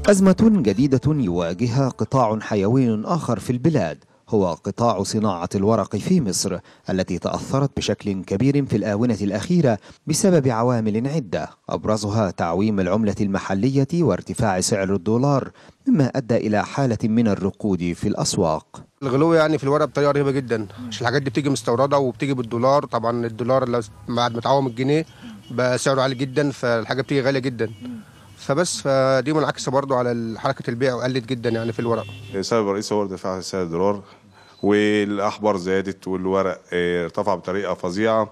أزمة جديدة يواجهها قطاع حيوي آخر في البلاد هو قطاع صناعة الورق في مصر التي تأثرت بشكل كبير في الآونة الأخيرة بسبب عوامل عدة أبرزها تعويم العملة المحلية وارتفاع سعر الدولار مما أدى إلى حالة من الركود في الأسواق الغلو يعني في الورق بطريقه رهيبه جدا عشان الحاجات دي بتيجي مستورده وبتيجي بالدولار طبعا الدولار لو بعد ما اتعوم الجنيه بقى سعره عالي جدا فالحاجه بتيجي غاليه جدا فبس فدي منعكسه برضو على حركه البيع وقلت جدا يعني في الورق السبب الرئيسي هو ارتفاع سعر الدولار والاحبار زادت والورق اه، ارتفع بطريقه فظيعه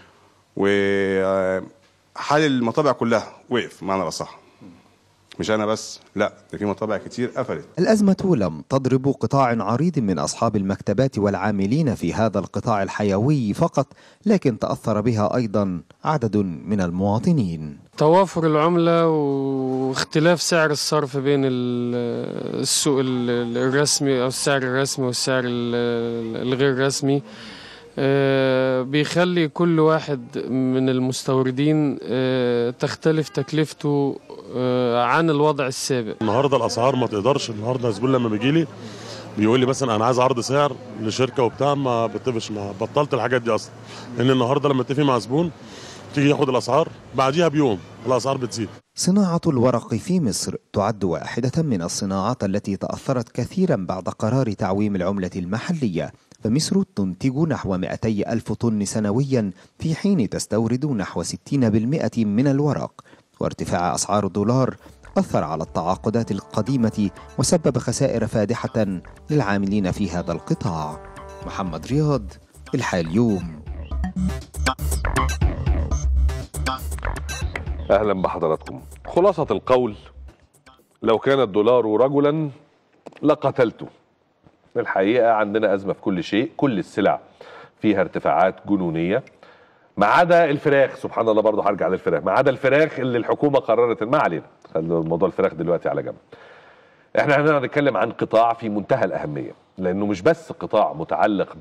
وحال المطابع كلها وقف معنى الاصح مش انا بس لا ده في مطابع كتير قفلت الأزمة لم تضرب قطاع عريض من أصحاب المكتبات والعاملين في هذا القطاع الحيوي فقط لكن تأثر بها أيضا عدد من المواطنين توافر العملة واختلاف سعر الصرف بين ال- السوق ال- الرسمي أو السعر الرسمي والسعر ال- الغير رسمي آه، بيخلي كل واحد من المستوردين آه، تختلف تكلفته آه، عن الوضع السابق النهارده الاسعار ما تقدرش النهارده الزبون لما بيجي لي بيقول لي مثلا انا عايز عرض سعر لشركه وبتاع ما بتفقش معاه بطلت الحاجات دي اصلا لان النهارده لما اتفق مع زبون تيجي ياخد الاسعار بعديها بيوم الاسعار بتزيد صناعة الورق في مصر تعد واحدة من الصناعات التي تأثرت كثيرا بعد قرار تعويم العملة المحلية فمصر تنتج نحو 200 ألف طن سنويا في حين تستورد نحو 60% من الورق وارتفاع أسعار الدولار أثر على التعاقدات القديمة وسبب خسائر فادحة للعاملين في هذا القطاع محمد رياض الحال يوم اهلا بحضراتكم خلاصه القول لو كان الدولار رجلا لقتلته الحقيقه عندنا ازمه في كل شيء كل السلع فيها ارتفاعات جنونيه ما عدا الفراخ سبحان الله برضه هرجع للفراخ ما عدا الفراخ اللي الحكومه قررت ما علينا خلينا موضوع الفراخ دلوقتي على جنب احنا هنا هنتكلم عن قطاع في منتهى الاهميه لانه مش بس قطاع متعلق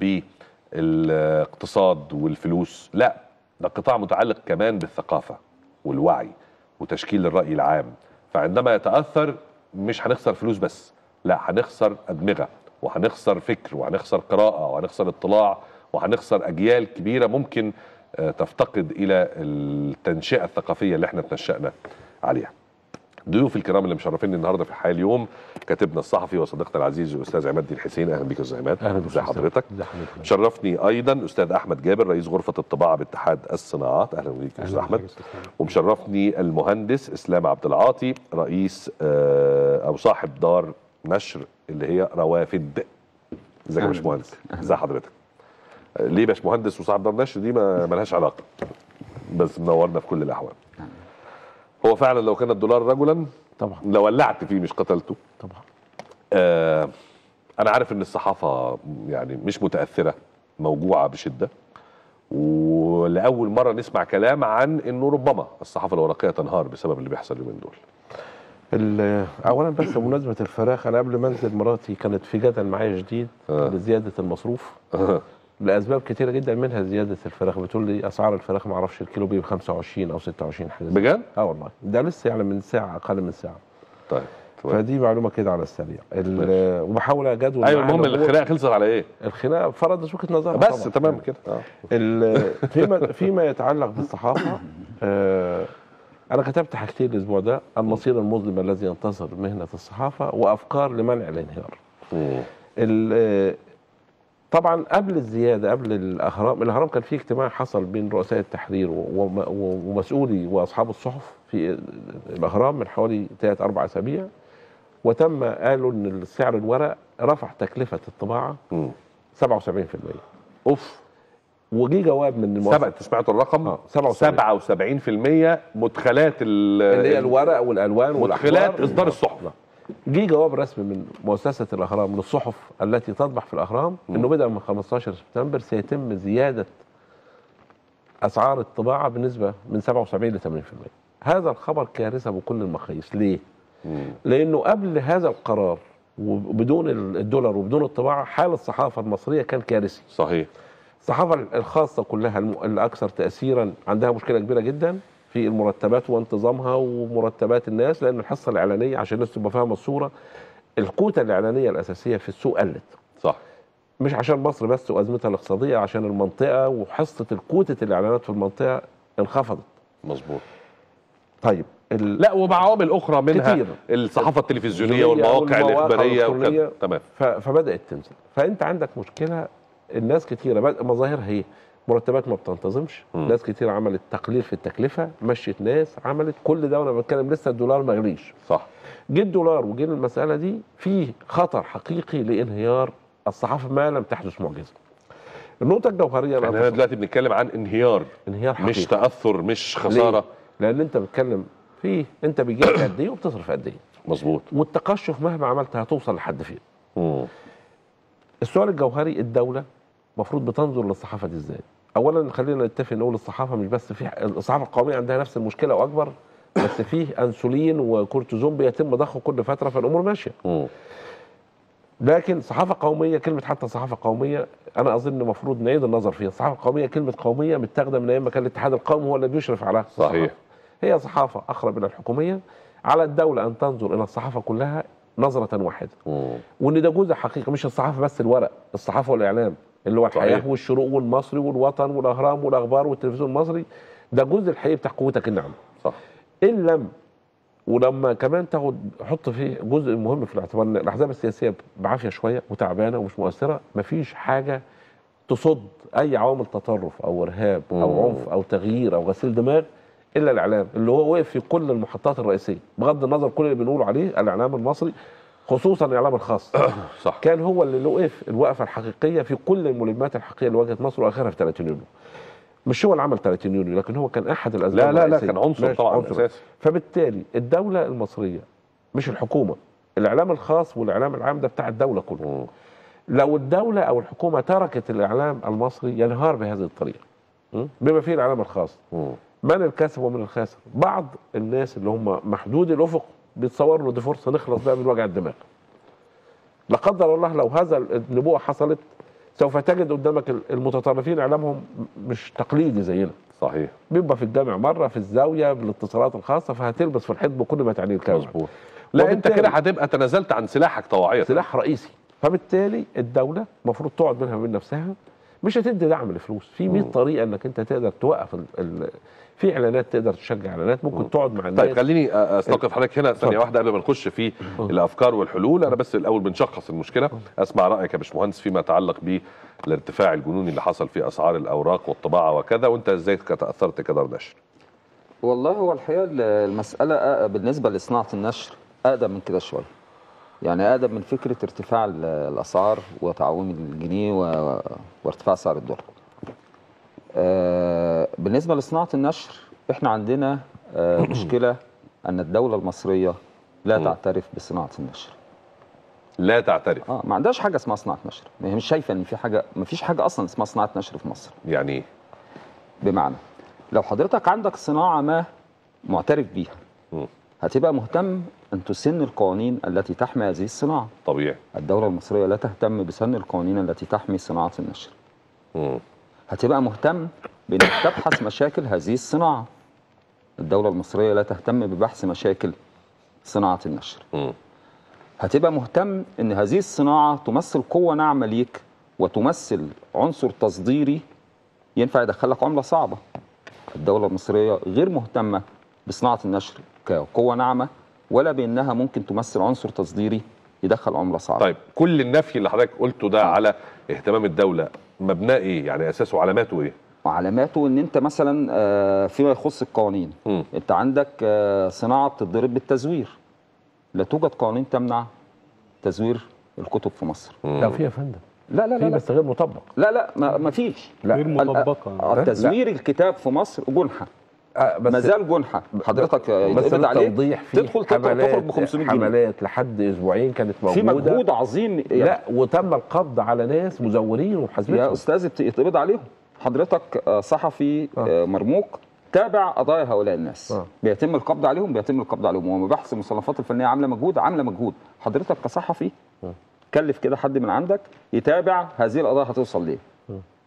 بالاقتصاد والفلوس لا ده قطاع متعلق كمان بالثقافه والوعي وتشكيل الراي العام فعندما يتاثر مش هنخسر فلوس بس لا هنخسر ادمغه وهنخسر فكر وهنخسر قراءه وهنخسر اطلاع وهنخسر اجيال كبيره ممكن آه، تفتقد الى التنشئه الثقافيه اللي احنا تنشأنا عليها ضيوف الكرام اللي مشرفيني النهارده في الحياه اليوم كاتبنا الصحفي وصديقنا العزيز الاستاذ عماد الدين حسين اهلا بك يا استاذ عماد اهلا بك ازي أستاذ. حضرتك ازي حضرتك شرفني ايضا استاذ احمد جابر رئيس غرفه الطباعه باتحاد الصناعات اهلا بك يا استاذ احمد ومشرفني المهندس اسلام عبد العاطي رئيس آه، او صاحب دار نشر اللي هي روافد ازيك يا أهلا باشمهندس بك. أهلا ازي حضرتك آه، ليه باشمهندس وصاحب دار نشر دي ما ملهاش علاقه بس منورنا في كل الاحوال هو فعلا لو كان الدولار رجلا طبعا لو ولعت فيه مش قتلته طبعا آه انا عارف ان الصحافه يعني مش متاثره موجوعه بشده ولاول مره نسمع كلام عن انه ربما الصحافه الورقيه تنهار بسبب اللي بيحصل اليومين دول ال- اولا بس بمناسبه الفراخ انا قبل ما انزل مراتي كانت في جدل معايا شديد آه. لزياده المصروف لاسباب كتيره جدا منها زياده الفراخ بتقول لي اسعار الفراخ ما اعرفش الكيلو بيه ب 25 او 26 حاجه زي كده. بجد؟ اه والله ده لسه يعني من ساعه اقل من ساعه طيب تمام. فدي معلومه كده على السريع ال- وبحاول اجدول ايوه معاها المهم الأمور. الخناقه خلصت على ايه؟ الخناقه فرضت وجهه نظرها بس طبعاً. تمام كده آه. ال- فيما فيما يتعلق بالصحافه آه، انا كتبت حاجتين الاسبوع ده المصير المظلم الذي ينتظر مهنه الصحافه وافكار لمنع الانهيار مم. ال- آه، طبعا قبل الزياده قبل الاهرام الاهرام كان في اجتماع حصل بين رؤساء التحرير وم- و- ومسؤولي واصحاب الصحف في الاهرام من حوالي ثلاث اربع اسابيع وتم قالوا ان سعر الورق رفع تكلفه الطباعه مم. 77% اوف وجي جواب من المؤسسه سبع سمعتوا الرقم؟ اه 77 77% مدخلات ال- اللي هي الورق والالوان مدخلات والأحجار. اصدار الصحف جه جواب رسمي من مؤسسه الاهرام للصحف التي تطبع في الاهرام انه بدءا من 15 سبتمبر سيتم زياده اسعار الطباعه بنسبه من 77 ل 80% هذا الخبر كارثه بكل المقاييس ليه؟ مم. لانه قبل هذا القرار وبدون الدولار وبدون الطباعه حال الصحافه المصريه كان كارثي صحيح الصحافه الخاصه كلها الم- الاكثر تاثيرا عندها مشكله كبيره جدا في المرتبات وانتظامها ومرتبات الناس لان الحصه الاعلانيه عشان الناس تبقى فاهمه الصوره الكوتا الاعلانيه الاساسيه في السوق قلت صح مش عشان مصر بس وازمتها الاقتصاديه عشان المنطقه وحصه الكوتة الاعلانات في المنطقه انخفضت مظبوط طيب ال... لا وبعوامل اخرى منها كتير. الصحافه التلفزيونيه التلفزيونية والمواقع والمواقع الاخباريه الإلكترونية. وكذا تمام ف... فبدات تنزل فانت عندك مشكله الناس كتيره بد... مظاهرها هي مرتبات ما بتنتظمش مم. ناس كتير عملت تقليل في التكلفه مشيت ناس عملت كل ده وانا بتكلم لسه الدولار ما غليش صح جه الدولار وجه المساله دي فيه خطر حقيقي لانهيار الصحافه ما لم تحدث معجزه النقطه الجوهريه احنا بقى هنا دلوقتي بنتكلم عن انهيار انهيار حقيقي مش تاثر مش خساره ليه؟ لان انت بتتكلم فيه انت بيجيلك قد ايه وبتصرف قد ايه مظبوط والتقشف مهما عملت هتوصل لحد فين مم. السؤال الجوهري الدوله المفروض بتنظر للصحافه دي ازاي اولا خلينا نتفق نقول الصحافه مش بس في الصحافه القوميه عندها نفس المشكله واكبر بس فيه انسولين وكورتيزون بيتم ضخه كل فتره فالامور ماشيه مم. لكن صحافه قوميه كلمه حتى صحافه قوميه انا اظن المفروض نعيد النظر فيها الصحافه القوميه كلمه قوميه متاخده من ايام ما كان الاتحاد القومي هو اللي بيشرف على صحيح. هي صحافه اقرب الى الحكوميه على الدوله ان تنظر الى الصحافه كلها نظره واحده مم. وان ده جزء حقيقي مش الصحافه بس الورق الصحافه والاعلام اللي هو الحياه صحيح. والشروق والمصري والوطن والاهرام والاخبار والتلفزيون المصري ده جزء الحقيقي بتاع قوتك الناعمه صح ان لم ولما كمان تاخد حط فيه جزء مهم في الاعتبار ان الاحزاب السياسيه بعافيه شويه وتعبانه ومش مؤثره مفيش حاجه تصد اي عوامل تطرف او ارهاب مم. او عنف او تغيير او غسيل دماغ الا الاعلام اللي هو واقف في كل المحطات الرئيسيه بغض النظر كل اللي بنقوله عليه الاعلام المصري خصوصا الاعلام الخاص صح كان هو اللي وقف الوقفه الحقيقيه في كل الملمات الحقيقيه اللي واجهت مصر واخرها في 30 يونيو مش هو اللي عمل 30 يونيو لكن هو كان احد الاسباب لا لا لا الرئيسية. كان عنصر ماشي، طبعا عنصر. اساسي فبالتالي الدولة المصرية مش الحكومة الإعلام الخاص والإعلام العام ده بتاع الدولة كله مم. لو الدولة أو الحكومة تركت الإعلام المصري ينهار بهذه الطريقة م? بما فيه الإعلام الخاص مم. من الكاسب ومن الخاسر بعض الناس اللي هم محدود الأفق بيتصوروا دي فرصة نخلص بقى من وجع الدماغ لا قدر الله لو هذا النبوءة حصلت سوف تجد قدامك المتطرفين إعلامهم مش تقليدي زينا صحيح بيبقى في الجامع مره في الزاويه بالاتصالات الخاصه فهتلبس في الحيط بكل ما تعنيه الكلمه مظبوط لا انت وبالتالي- كده هتبقى تنازلت عن سلاحك طواعية سلاح رئيسي فبالتالي الدوله المفروض تقعد بينها وبين نفسها مش هتدي دعم لفلوس في 100 مم. طريقه انك انت تقدر توقف ال... ال... في اعلانات تقدر تشجع اعلانات ممكن تقعد مع الناس طيب خليني استوقف حضرتك هنا ثانيه اتفضل. واحده قبل ما نخش في الافكار والحلول انا بس الاول بنشخص المشكله اسمع رايك يا باشمهندس فيما يتعلق بالارتفاع الجنوني اللي حصل في اسعار الاوراق والطباعه وكذا وانت ازاي تاثرت كدار نشر والله هو الحقيقه المساله أ- بالنسبه لصناعه النشر اقدم من كده شويه يعني اقدم من فكره ارتفاع ال- الاسعار وتعويم الجنيه و- وارتفاع سعر الدولار آه، بالنسبه لصناعه النشر احنا عندنا آه، مشكله ان الدوله المصريه لا مم. تعترف بصناعه النشر لا تعترف اه ما عندهاش حاجه اسمها صناعه نشر هي مش شايفه ان في حاجه ما فيش حاجه اصلا اسمها صناعه نشر في مصر يعني ايه بمعنى لو حضرتك عندك صناعة ما معترف بيها مم. هتبقى مهتم أن تسن القوانين التي تحمي هذه الصناعة طبيعي الدولة المصرية لا تهتم بسن القوانين التي تحمي صناعة النشر مم. هتبقى مهتم بأنك تبحث مشاكل هذه الصناعة الدولة المصرية لا تهتم ببحث مشاكل صناعة النشر مم. هتبقى مهتم ان هذه الصناعه تمثل قوه ناعمه ليك وتمثل عنصر تصديري ينفع يدخلك عمله صعبه الدوله المصريه غير مهتمه بصناعه النشر كقوه ناعمه ولا بانها ممكن تمثل عنصر تصديري يدخل عمله صعبه طيب كل النفي اللي حضرتك قلته ده على اهتمام الدوله مبناه ايه يعني اساسه وعلاماته ايه وعلاماته ان انت مثلا آه، فيما يخص القوانين مم. انت عندك آه، صناعه بتتضرب بالتزوير لا توجد قوانين تمنع تزوير الكتب في مصر لا في يا فندم لا لا في لا لا بس غير مطبق لا لا ما, ما فيش لا غير مطبقه آه، تزوير الكتاب في مصر جنحه آه، بس ما زال جنحه حضرتك بس يتقبض عليك التوضيح في تدخل تقرا حملات تخرج ب 500 جنيه حملات لحد اسبوعين كانت في موجوده مجهود عظيم يعني لا وتم القبض على ناس مزورين يا ومحاسبتهم استاذ يت- يتقبض عليهم حضرتك آه، صحفي آه، مرموق تابع قضايا هؤلاء الناس آه. بيتم القبض عليهم بيتم القبض عليهم ومباحث المصنفات الفنيه عامله مجهود عامله مجهود حضرتك كصحفي كلف كده حد من عندك يتابع هذه القضايا هتوصل ليه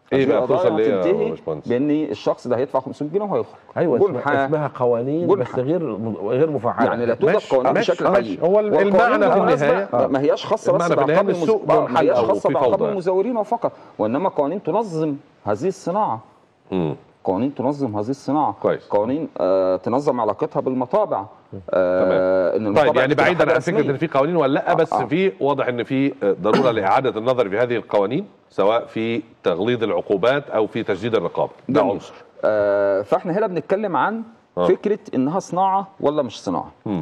ايه هذه بقى القضايا توصل ليه يا هتنتهي باشمهندس؟ بان الشخص ده هيدفع 500 جنيه وهيخرج ايوه جنحة. اسمها, اسمها قوانين جنحة. بس غير غير مفعله يعني لا توجد ماشي. قوانين ماشي. بشكل ماشي. حي هو ال- المعنى في النهايه ما- ما هياش خاصه بس المعنى في النهاية بعقاب إن السوق المز... ما منحل هياش أو خاصه في بعقاب فوضى. المزورين فقط وانما قوانين تنظم هذه الصناعه مم. قوانين تنظم هذه الصناعه كويس. قوانين آه تنظم علاقتها بالمطابع آه ان المطابع طيب يعني تبقى بعيدا حاجة عن فكره رسمية. ان في قوانين ولا لا آه، بس آه. في واضح ان في ضروره لاعاده النظر في هذه القوانين سواء في تغليظ العقوبات او في تجديد الرقابه ده جميل. عنصر آه فاحنا هنا بنتكلم عن آه. فكره انها صناعه ولا مش صناعه مم.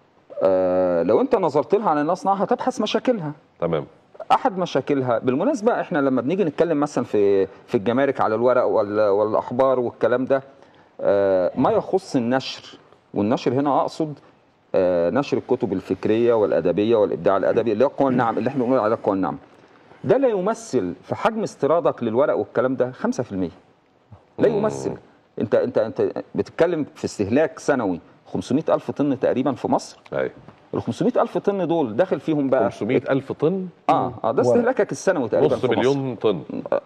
آه لو انت نظرت لها على انها صناعه هتبحث مشاكلها تمام احد مشاكلها بالمناسبه احنا لما بنيجي نتكلم مثلا في في الجمارك على الورق وال- والاخبار والكلام ده آه، ما يخص النشر والنشر هنا اقصد آه، نشر الكتب الفكريه والادبيه والابداع الادبي اللي هو قوى النعم اللي احنا بنقول عليه قوى النعم ده لا يمثل في حجم استيرادك للورق والكلام ده 5% لا يمثل انت انت انت بتتكلم في استهلاك سنوي 500 الف طن تقريبا في مصر ايوه ال 500 الف طن دول داخل فيهم بقى 500 الف طن اه اه ده استهلاكك السنوي تقريبا نص في مصر. مليون طن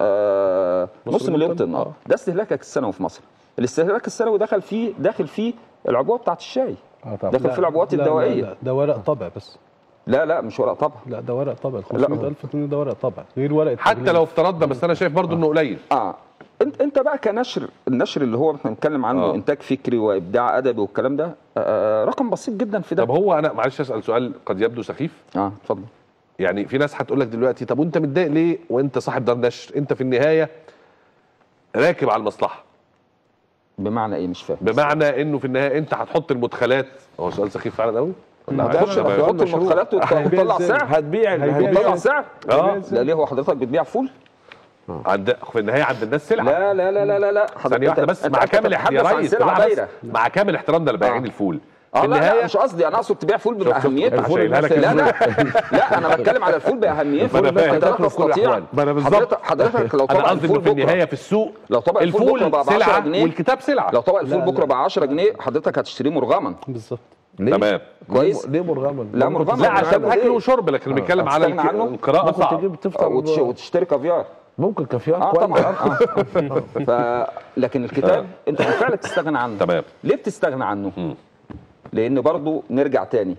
آه نص نص مليون مليون طن، طن آه. اه ده استهلاكك السنوي في مصر الاستهلاك السنوي دخل فيه داخل فيه العبوه بتاعت الشاي اه طبعا داخل فيه العبوات لا، لا، الدوائيه لا، ده ورق طبع بس لا لا مش ورق طبع لا ده ورق طبع ال 500000 طن ده ورق طبع غير ورق حتى التغليف. لو افترضنا بس انا شايف برضو انه قليل اه انت انت بقى كنشر النشر اللي هو احنا بنتكلم عنه آه. آه. انتاج فكري وابداع ادبي والكلام ده آه رقم بسيط جدا في ده طب هو انا معلش اسال سؤال قد يبدو سخيف اه اتفضل يعني في ناس هتقول لك دلوقتي طب وانت متضايق ليه وانت صاحب دار نشر انت في النهايه راكب على المصلحه بمعنى ايه مش فاهم بمعنى انه في النهايه انت هتحط المدخلات هو سؤال سخيف فعلا قوي ولا هتحط معلش بقى؟ هتحط المدخلات وت- وتطلع سعر هتبيع هيبيع وتطلع سعر اه لا ليه هو حضرتك بتبيع فول عند في النهايه عند الناس سلعه لا لا لا لا لا لا ثانيه واحده بس مع كامل احترام يا ريس سلعه بالراحة بس. دايره مع كامل احترام ده لبائعين آه. الفول اه في لا, لا النهايه مش قصدي انا اقصد تبيع فول شوف- شوف، باهميته أنا شايلها لك لا لا الفول. لا انا بتكلم على الفول باهميته ما أنا فاهم. حضرتك في كل تستطيع الأحوال. ما أنا بالظبط. حضرتك حضرتك لو انا طبق قصدي انه الفول في بكره النهايه في السوق لو طبق الفول بكره الفول بقى ب 10 سلعه جنيه والكتاب سلعه لو طبق الفول لا، بكره ب 10 جنيه حضرتك هتشتريه مرغما بالظبط ليه؟ تمام كويس ليه مرغما؟ لا مرغما لا عشان مرغما اكل إيه؟ وشرب لكن بنتكلم على هتستغنى الك- عنه؟ القراءه ممكن صعب تجيب آه، تفطر وتش- وتشتري كافيار ممكن كافيار اه كويس. طبعا آه. ف... لكن الكتاب انت بالفعل تستغنى عنه تمام ليه بتستغنى عنه؟ مم. لان برضو نرجع تاني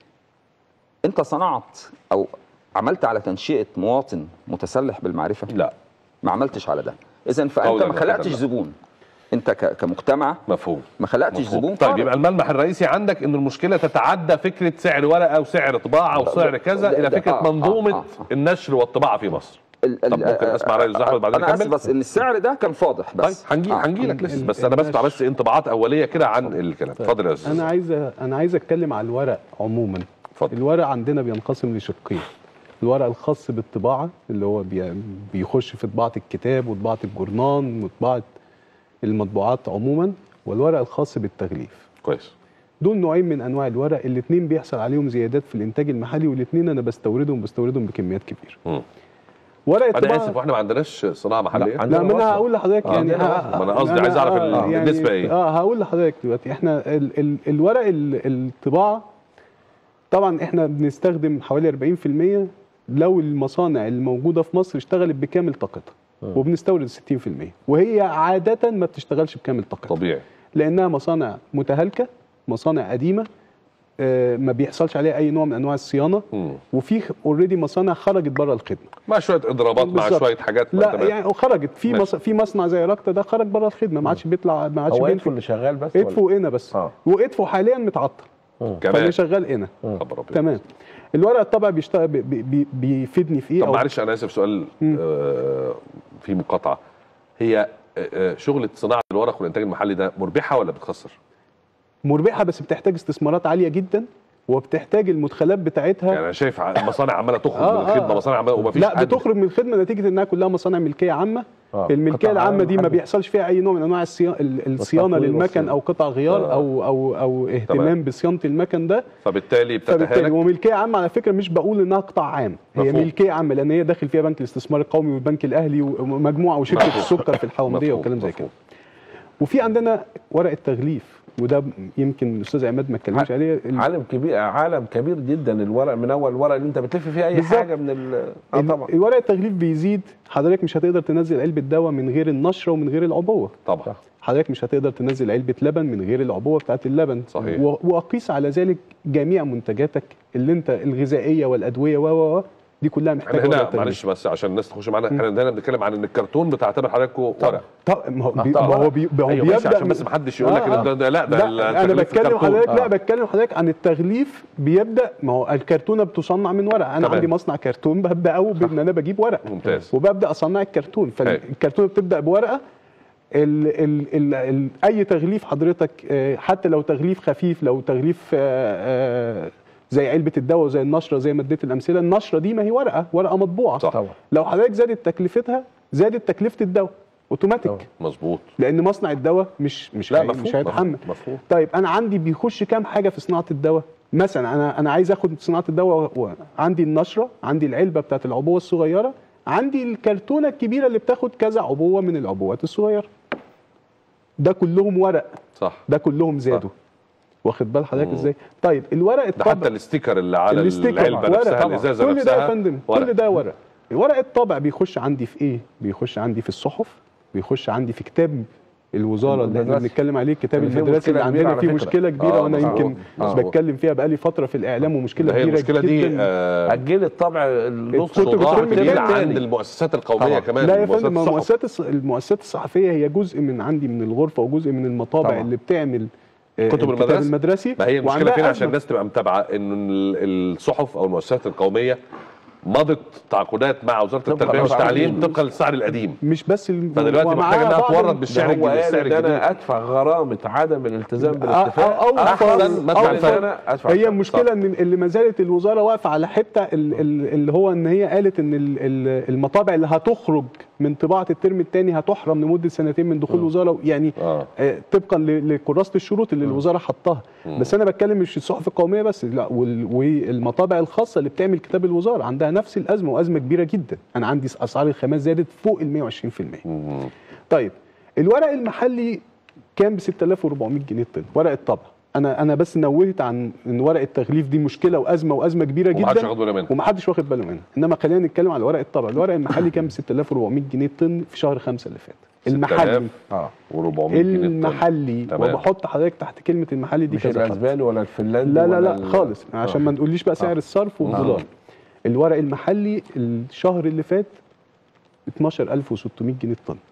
انت صنعت او عملت على تنشئه مواطن متسلح بالمعرفه لا ما عملتش على ده اذا فانت قولاً ما خلقتش واحداً. زبون انت ك- كمجتمع مفهوم ما خلقتش مفهوم. زبون طيب فارغ. يبقى الملمح الرئيسي عندك ان المشكله تتعدى فكره سعر ورقه وسعر طباعه وسعر كذا ده- الى ده- فكره آه، آه، منظومه آه. النشر والطباعه في مصر ال- ال- طب ممكن اسمع راي الاستاذ احمد بعدين انا اسف نكمل بس ان السعر ده كان فاضح طيب بس هنجي آه. هنجي لك لسه ال- بس انا بسمع النشر. بس انطباعات اوليه كده عن الكلام اتفضل يا استاذ انا عايز انا عايز اتكلم على الورق عموما اتفضل. الورق عندنا بينقسم لشقين الورق الخاص بالطباعه اللي هو بي- بيخش في طباعه الكتاب وطباعه الجورنان وطباعه المطبوعات عموما والورق الخاص بالتغليف كويس دول نوعين من انواع الورق الاثنين بيحصل عليهم زيادات في الانتاج المحلي والاثنين انا بستوردهم بستوردهم بكميات كبيره مم. ورق انا الطباعه اسف واحنا ما عندناش صناعه محليه عندنا لا ما انا وصل. هقول لحضرتك آه، يعني عندنا ه- وصل. ما أنا قصدي عايز أعرف ال- آه، النسبة إيه. اه هقول لحضرتك دلوقتي احنا ال ال الورق ال- الطباعه طبعا احنا بنستخدم حوالي 40% لو المصانع الموجوده في مصر اشتغلت بكامل طاقتها وبنستورد 60% وهي عاده ما بتشتغلش بكامل طاقتها طبيعي لانها مصانع متهالكه مصانع قديمه آه، ما بيحصلش عليها اي نوع من انواع الصيانه مم. وفي اوريدي مصانع خرجت بره الخدمه مع شويه اضرابات مع بالظبط. شويه حاجات لا تمام. يعني وخرجت في ماشي. مص... في مصنع زي راكتا ده خرج بره الخدمه ما عادش بيطلع ما عادش هو ادفو بينتج اللي شغال بس ولا؟ ادفو هنا بس آه. وادفو حاليا متعطل كمان فاللي شغال هنا خبر أبيض. تمام الورق الطبع بيشتغل بي... بي... بيفيدني في ايه طب أو معلش انا اسف سؤال آه في مقاطعه هي آه، آه، شغله صناعه الورق والانتاج المحلي ده مربحه ولا بتخسر؟ مربحه بس بتحتاج استثمارات عاليه جدا وبتحتاج المدخلات بتاعتها يعني انا شايف مصانع عماله تخرج آه، من الخدمه آه. مصانع عماله ومفيش لا حد- بتخرج من الخدمه نتيجه انها كلها مصانع ملكيه عامه آه، الملكيه قطع العامه دي ما محدد. بيحصلش فيها اي نوع من انواع الصيا- ال- الصيانه والتطوير للمكن والصيانة. او قطع غيار آه. او او او تمام. اهتمام بصيانه المكن ده فبالتالي فبالتالي بتتهالك وملكيه عامه على فكره مش بقول انها قطاع عام هي مفهوم. ملكيه عامه لان هي داخل فيها بنك الاستثمار القومي والبنك الاهلي ومجموعه وشركه مفهوم. السكر في الحومديه مفهوم، وكلام زي مفهوم. كده وفي عندنا ورق التغليف وده يمكن الاستاذ عماد ما اتكلمش عليه ال- عالم كبير عالم كبير جدا الورق من اول الورق اللي انت بتلف فيه اي بالظبط. حاجه من ال اه ال- طبعا الورق التغليف بيزيد حضرتك مش هتقدر تنزل علبه دواء من غير النشره ومن غير العبوه طبعا حضرتك مش هتقدر تنزل علبه لبن من غير العبوه بتاعت اللبن صحيح. و- واقيس على ذلك جميع منتجاتك اللي انت الغذائيه والادويه و و و دي كلها احنا محتاجه ورق هنا تغليف. معلش بس عشان الناس تخش معانا احنا هنا بنتكلم عن ان الكرتون بتعتبر حضراتكم ورق طب ما هو بي- طبعا. ما هو بي- ما هو أيوة ماشي، بيبدا عشان بس محدش يقول لك إن ده- ده- لا، ده لا انا التغليف بتكلم كرتون. حضرتك آه. لا بتكلم حضرتك عن التغليف بيبدا ما هو الكرتونه بتصنع من ورق انا تمام. عندي مصنع كرتون ببدا او بان انا بجيب ورق ممتاز. وببدا اصنع الكرتون أيوة. فالكرتونه بتبدا بورقه ال ال ال ال اي تغليف حضرتك آه، حتى لو تغليف خفيف لو تغليف آه، آه، زي علبه الدواء وزي النشره زي ما اديت الامثله النشره دي ما هي ورقه ورقه مطبوعه صح. طبعا لو حضرتك زادت تكلفتها زادت تكلفه الدواء اوتوماتيك مظبوط لان مصنع الدواء مش مش لا هي- مفهوم مش هيتحمل مفهوم، مفهوم طيب انا عندي بيخش كام حاجه في صناعه الدواء مثلا انا انا عايز اخد صناعه الدواء وعندي النشره عندي العلبه بتاعت العبوه الصغيره عندي الكرتونه الكبيره اللي بتاخد كذا عبوه من العبوات الصغيره ده كلهم ورق صح ده كلهم زادوا واخد بال حضرتك مم. ازاي طيب الورق ده الطبع حتى الاستيكر اللي على الاستيكر العلبه ورق نفسها طبعا. الازازه كل نفسها ده يا فندم ورق. كل ده ورق ورق الطبع بيخش عندي في ايه بيخش عندي في الصحف بيخش عندي في كتاب الوزاره اللي احنا المدرسي. بنتكلم عليه الكتاب اللي فيه المدرسي مشكلة اللي كبيرة عندنا على فيه فكرة. مشكله كبيره آه، وانا مظبوط. يمكن مظبوط. بتكلم فيها بقالي فتره في الاعلام ومشكله ده هي كبيره المشكله دي جدا آه، اجلت طبع النص الكتب صداع الترم كبير التاني. عند المؤسسات القوميه طبعا. كمان لا يا مؤسسات فندم ما الصحف. المؤسسات الص- المؤسسات الصحفيه هي جزء من عندي من الغرفه وجزء من المطابع طبعا. اللي بتعمل آه، كتب الكتاب المدرسة؟ المدرسي ما هي المشكله وعندها فين عشان أزمة. الناس تبقى متابعه ان ال- الصحف او المؤسسات القوميه مضت تعاقدات مع وزاره طبقاً التربيه للسعر والتعليم القديم. طبقا للسعر القديم مش بس ال- فدلوقتي ومعاها محتاجه انها بعض تورد ال- بالسعر ده الجديد هو قال السعر ان الجديد انا ادفع غرامه عدم الالتزام أو- بالاتفاق أو- احسن ما أو- ادفع أو- انا ادفع هي صح. المشكله ان اللي ما زالت الوزاره واقفه على حته ال- ال- اللي هو ان هي قالت ان ال- ال- المطابع اللي هتخرج من طباعه الترم الثاني هتحرم لمده سنتين من دخول الوزاره يعني اه آه، طبقا ل- لكراسه الشروط اللي الوزاره حطاها بس انا بتكلم مش الصحف القوميه بس لا وال- والمطابع الخاصه اللي بتعمل كتاب الوزاره عندها نفس الازمه وازمه كبيره جدا انا عندي اسعار الخامات زادت فوق ال 120% مم. طيب الورق المحلي كان ب 6400 جنيه الطن ورق الطبع انا انا بس نوهت عن ان ورق التغليف دي مشكله وازمه وازمه كبيره ومحدش جدا واخد باله منها. ومحدش واخد باله منها انما خلينا نتكلم على ورق الطبع الورق المحلي كان ب 6400 جنيه الطن في شهر خمسة اللي فات المحلي اه و400 جنيه الطن. المحلي تمام. وبحط حضرتك تحت كلمه المحلي دي مش كذا خط. الاسباني ولا الفنلندي لا لا ولا لا ال- خالص عشان ما نقوليش بقى سعر الصرف والدولار الورق المحلي الشهر اللي فات 12600 جنيه الطن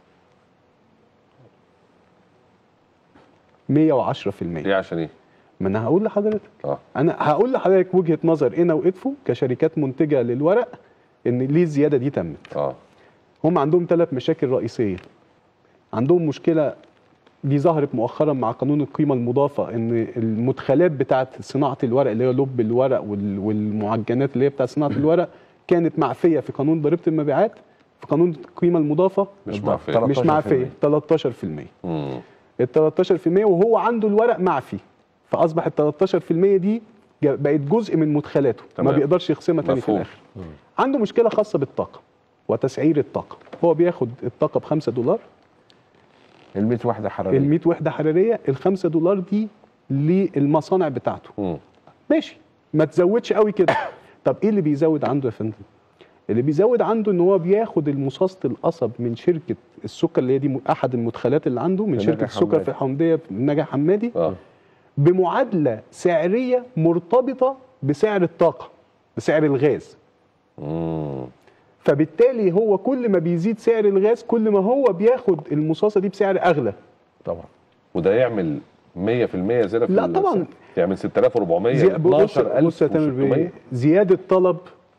110% ايه عشان ايه؟ ما انا هقول لحضرتك اه انا هقول لحضرتك وجهه نظر انا وادفو كشركات منتجه للورق ان ليه الزياده دي تمت اه هم عندهم ثلاث مشاكل رئيسيه عندهم مشكله دي ظهرت مؤخرا مع قانون القيمه المضافه ان المدخلات بتاعه صناعه الورق اللي هي لب الورق وال- والمعجنات اللي هي بتاعه صناعه الورق كانت معفيه في قانون ضريبه المبيعات في قانون القيمه المضافه مش معفيه مش 13%. معفيه 13% مم. ال 13% وهو عنده الورق معفي فاصبح ال 13% دي جا- بقت جزء من مدخلاته ما تمام. بيقدرش يخصمها تاني في مفهوم. الاخر عنده مشكله خاصه بالطاقه وتسعير الطاقه هو بياخد الطاقه ب 5 دولار ال 100 وحده ال حراريه 100 وحده حراريه ال 5 دولار دي للمصانع بتاعته مم. ماشي ما تزودش قوي كده طب ايه اللي بيزود عنده يا فندم اللي بيزود عنده ان هو بياخد المصاصه القصب من شركه السكر اللي هي دي م- احد المدخلات اللي عنده من في شركه نجع السكر حمادي. في الحمديه في نجع حمادي اه بمعادله سعريه مرتبطه بسعر الطاقه بسعر الغاز مم. فبالتالي هو كل ما بيزيد سعر الغاز كل ما هو بياخد المصاصه دي بسعر اغلى طبعا وده يعمل 100% زياده في لا ال- طبعا. يعمل 6400 زي- بص بص يا تامر بيه 12600 زياده طلب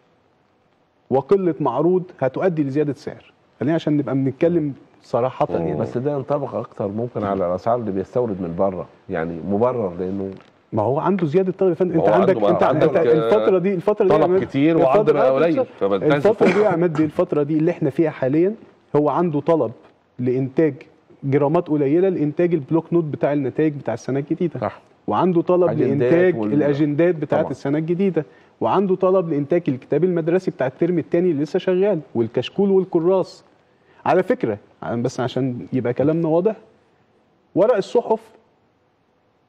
وقله معروض هتؤدي لزياده سعر خلينا عشان نبقى بنتكلم صراحه يعني بس ده ينطبق اكتر ممكن على الاسعار اللي بيستورد من بره يعني مبرر لانه ما هو عنده زياده طلب يا فندم ما انت هو عندك عنده- انت, عندك، انت الفتره دي الفتره دي يا طلب عماد- كتير وعرض الفترة- آه، قليل، بالظبط. فبالتالي الفتره دي الفرصة. يا عماد دي الفتره دي اللي احنا فيها حاليا هو عنده طلب لانتاج جرامات قليله لانتاج البلوك نوت بتاع النتائج بتاع السنه الجديده صح وعنده طلب أجندات لانتاج وال- الاجندات بتاعت طبعا. السنه الجديده وعنده طلب لانتاج الكتاب المدرسي بتاع الترم الثاني اللي لسه شغال والكشكول والكراس على فكره بس عشان يبقى كلامنا واضح ورق الصحف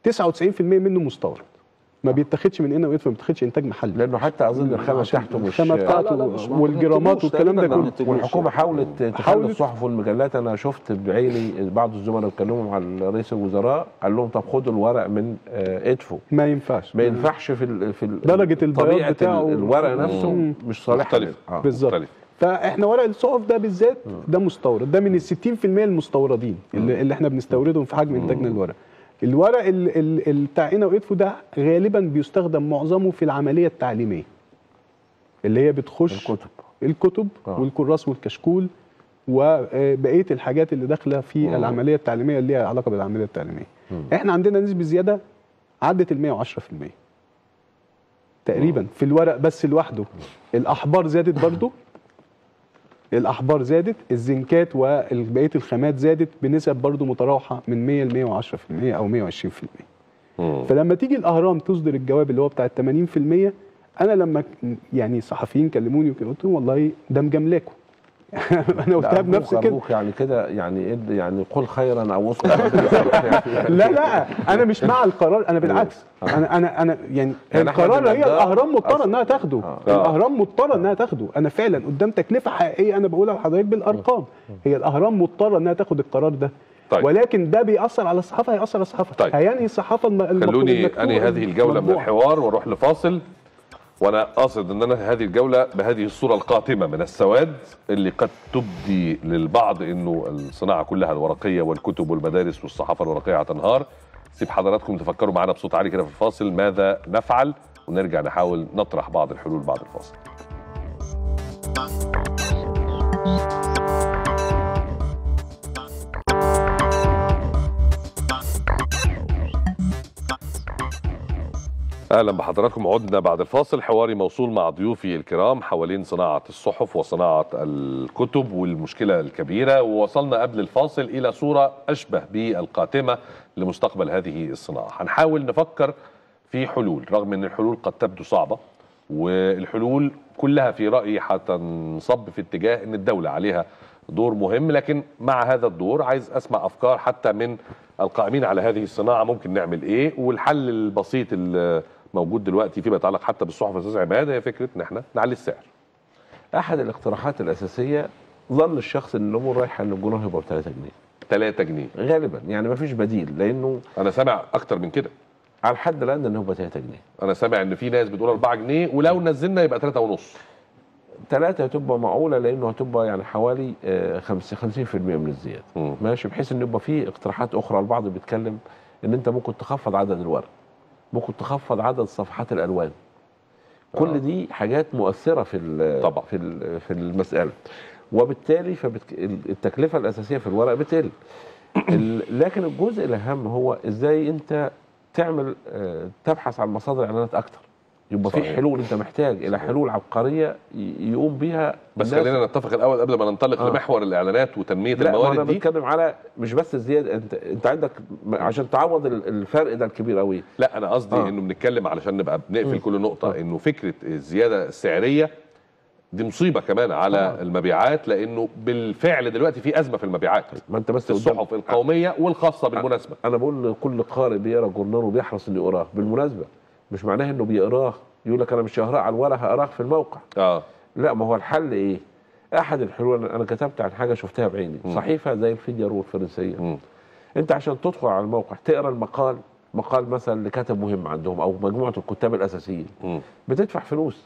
99% منه مستورد ما بيتاخدش من هنا ويدفع ما بيتاخدش انتاج محلي لانه حتى اظن الخامه عشان بتاعته مش الخامه بتاعته لا، لا، مش- ما والجرامات بينتجوش والكلام ده تقريباً، ما كله بينتجوش. والحكومه حاولت تخلي حاولت- الصحف والمجلات انا شفت بعيني بعض الزملاء اتكلموا مع رئيس الوزراء قال لهم طب خدوا الورق من آه، ادفو ما ينفعش ما ينفعش في ال في ال درجة البياض طبيعة ال- بتاعه. الورق نفسه مم. مش صالح مختلف. آه. بالظبط مختلف. فاحنا ورق الصحف ده بالذات ده مستورد ده من ال 60% المستوردين اللي, اللي احنا بنستوردهم في حجم انتاجنا الورق الورق ال- ال- ال- بتاع اينا وادفو ده غالبا بيستخدم معظمه في العمليه التعليميه اللي هي بتخش الكتب الكتب آه. والكراس والكشكول وبقيه الحاجات اللي داخله في مم. العمليه التعليميه اللي ليها علاقه بالعمليه التعليميه احنا عندنا نسبه زياده عدت ال 110% تقريبا في الورق بس لوحده الاحبار زادت برضو الاحبار زادت الزنكات وبقيه الخامات زادت بنسب برضو متراوحه من 100 ل 110% او 120% مم. فلما تيجي الاهرام تصدر الجواب اللي هو بتاع ال 80% انا لما ك- يعني صحفيين كلموني وكده قلت لهم والله ده مجاملاكم انا قلتها لا، بنفسي أرجوك- كده أرجوك يعني كده يعني إد- يعني قل خيرا او اسكت لا لا انا مش مع القرار انا بالعكس انا انا انا يعني يعني أحمد القرار هي النجار الاهرام مضطره أصل- انها تاخده آه. الاهرام مضطره انها تاخده انا فعلا قدام تكلفه حقيقيه انا بقولها لحضرتك بالارقام هي الاهرام مضطره انها تاخد القرار ده طيب. ولكن ده بيأثر على الصحافه هيأثر على الصحافه طيب. هينهي الصحافه الم- المكتوبة- خلوني المكتوبة انهي هذه الجوله من المطبوعة. الحوار واروح لفاصل وانا قاصد ان انا هذه الجوله بهذه الصوره القاتمه من السواد اللي قد تبدي للبعض انه الصناعه كلها الورقيه والكتب والمدارس والصحافه الورقيه هتنهار سيب حضراتكم تفكروا معنا بصوت عالي كده في الفاصل ماذا نفعل ونرجع نحاول نطرح بعض الحلول بعد الفاصل اهلا بحضراتكم عدنا بعد الفاصل حواري موصول مع ضيوفي الكرام حوالين صناعه الصحف وصناعه الكتب والمشكله الكبيره ووصلنا قبل الفاصل الى صوره اشبه بالقاتمه لمستقبل هذه الصناعه هنحاول نفكر في حلول رغم ان الحلول قد تبدو صعبه والحلول كلها في رايي هتنصب في اتجاه ان الدوله عليها دور مهم لكن مع هذا الدور عايز اسمع افكار حتى من القائمين على هذه الصناعه ممكن نعمل ايه والحل البسيط اللي موجود دلوقتي فيما يتعلق حتى بالصحف يا استاذ عماد هي فكره ان احنا نعلي السعر احد الاقتراحات الاساسيه ظن الشخص ان الامور رايحه ان الجنيه يبقى ب 3 جنيه 3 جنيه غالبا يعني ما فيش بديل لانه انا سامع اكتر من كده على الحد الان انه يبقى 3 جنيه انا سامع ان في ناس بتقول 4 جنيه ولو نزلنا يبقى 3 ونص ثلاثة هتبقى معقولة لأنه هتبقى يعني حوالي آه، خمس- 50% من الزيادة مم. ماشي بحيث إنه يبقى في اقتراحات أخرى البعض بيتكلم إن أنت ممكن تخفض عدد الورق ممكن تخفض عدد صفحات الألوان كل آه. دي حاجات مؤثرة في ال- طبعا. في ال- في المسألة وبالتالي فالتكلفة الأساسية في الورق بتقل ال- لكن الجزء الأهم هو إزاي أنت تعمل آه، تبحث عن مصادر إعلانات أكتر يبقى في صحيح. حلول انت محتاج الى حلول عبقريه ي- يقوم بيها بس الناس. خلينا نتفق الاول قبل ما ننطلق آه. لمحور الاعلانات وتنميه لا ما انا الموارد دي بتكلم على مش بس الزياده انت انت عندك م- عشان تعوض ال- الفرق ده الكبير قوي لا انا قصدي آه. انه بنتكلم علشان نبقى بنقفل مم. كل نقطه آه. انه فكره الزياده السعريه دي مصيبه كمان على آه. المبيعات لانه بالفعل دلوقتي في ازمه في المبيعات ما انت بس في قدام- الصحف القوميه والخاصه بالمناسبه انا بقول لكل قارئ بيقرا جورنال وبيحرص انه يقراه بالمناسبه مش معناه انه بيقراه يقول لك انا مش هقراه على الورق هقراه في الموقع اه لا ما هو الحل ايه احد الحلول انا كتبت عن حاجه شفتها بعيني مم. صحيفه زي الفيديارو الفرنسيه مم. انت عشان تدخل على الموقع تقرا المقال مقال مثلا لكاتب مهم عندهم او مجموعه الكتاب الاساسيين مم. بتدفع فلوس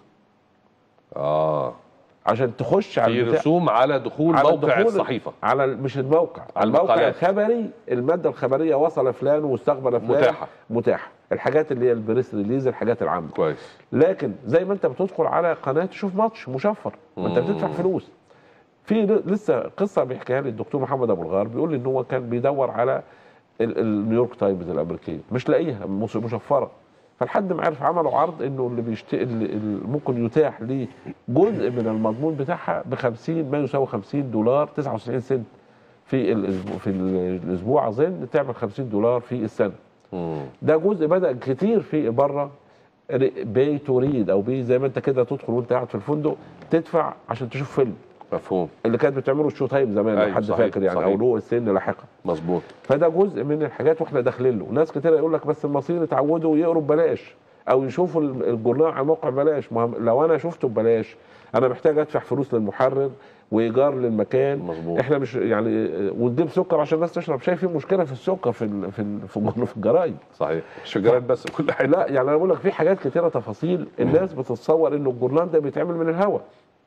اه عشان تخش على في البتاع- رسوم على دخول على موقع دخول- الصحيفه على ال- مش الموقع على الموقع المقالات. الخبري الماده الخبريه وصل فلان واستقبل فلان متاحة. متاحه الحاجات اللي هي البريس ريليز الحاجات العامه كويس لكن زي ما انت بتدخل على قناه تشوف ماتش مشفر ما انت مم. بتدفع فلوس في ل- لسه قصه بيحكيها لي الدكتور محمد ابو الغار بيقول لي ان هو كان بيدور على ال- النيويورك تايمز الامريكيه مش لاقيها مش- مشفره فلحد ما عرف عملوا عرض انه اللي بيشتري اللي ممكن يتاح ليه جزء من المضمون بتاعها ب 50 ما يساوي 50 دولار 99 سنت في الاسبوع في الاسبوع اظن تعمل 50 دولار في السنه مم. ده جزء بدا كتير في بره بي تريد او بي زي ما انت كده تدخل وانت قاعد في الفندق تدفع عشان تشوف فيلم مفهوم اللي كانت بتعمله الشوتايم زمان لو أيوة، حد صحيح، فاكر يعني صحيح. او له السن لاحقا مظبوط فده جزء من الحاجات واحنا داخلين له ناس كتير يقول لك بس المصريين اتعودوا يقروا ببلاش او يشوفوا ال- الجورنال على الموقع ببلاش ما هم- لو انا شفته ببلاش انا محتاج ادفع فلوس للمحرر وايجار للمكان مظبوط. احنا مش يعني ونجيب سكر عشان الناس تشرب شايف في مشكله في السكر في ال في ال في, الجر- في الجرايد صحيح الشجرات بس كل حاجه لا يعني انا بقول لك في حاجات كتيره تفاصيل الناس بتتصور انه الجورنال ده بيتعمل من الهواء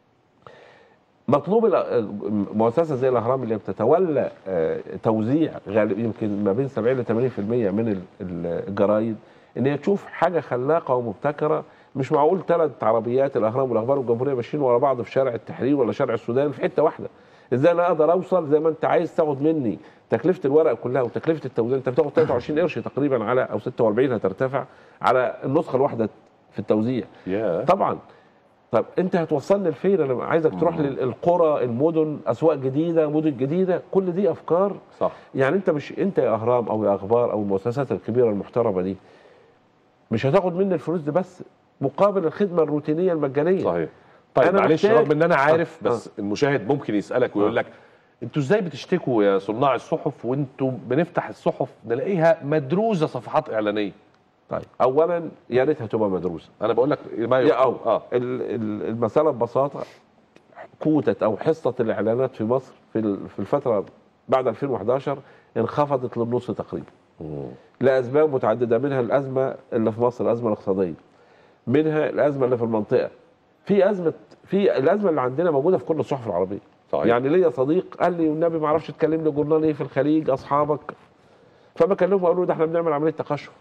مطلوب ال- مؤسسه زي الاهرام اللي بتتولى آه، توزيع غالب يمكن ما بين 70 ل 80% من ال- ال- الجرايد ان هي تشوف حاجه خلاقه ومبتكره مش معقول ثلاث عربيات الاهرام والاخبار والجمهوريه ماشيين ورا بعض في شارع التحرير ولا شارع السودان في حته واحده ازاي انا اقدر اوصل زي ما انت عايز تاخد مني تكلفه الورق كلها وتكلفه التوزيع انت بتاخد 23 قرش تقريبا على او 46 هترتفع على النسخه الواحده في التوزيع يا طبعا طب انت هتوصلني لفين انا عايزك تروح للقرى المدن اسواق جديده مدن جديده كل دي افكار صح يعني انت مش انت يا اهرام او يا اخبار او المؤسسات الكبيره المحترمه دي مش هتاخد مني الفلوس دي بس مقابل الخدمه الروتينيه المجانيه صحيح طيب أنا معلش محتاج- رغم ان انا عارف آه. بس المشاهد ممكن يسالك ويقول آه. لك انتوا ازاي بتشتكوا يا صناع الصحف وانتوا بنفتح الصحف نلاقيها مدروسه صفحات اعلانيه طيب اولا يا ريتها تبقى مدروسه انا بقول لك ما يا او اه ال- ال- المساله ببساطه كوتة او حصه الاعلانات في مصر في ال- في الفتره بعد 2011 انخفضت للنص تقريبا لاسباب متعدده منها الازمه اللي في مصر الازمه الاقتصاديه منها الازمه اللي في المنطقه في ازمه في الازمه اللي عندنا موجوده في كل الصحف العربيه صحيح. يعني ليا صديق قال لي والنبي ما اعرفش تكلم لي جورنال ايه في الخليج اصحابك فبكلمه اقول له ده احنا بنعمل عمليه تقشف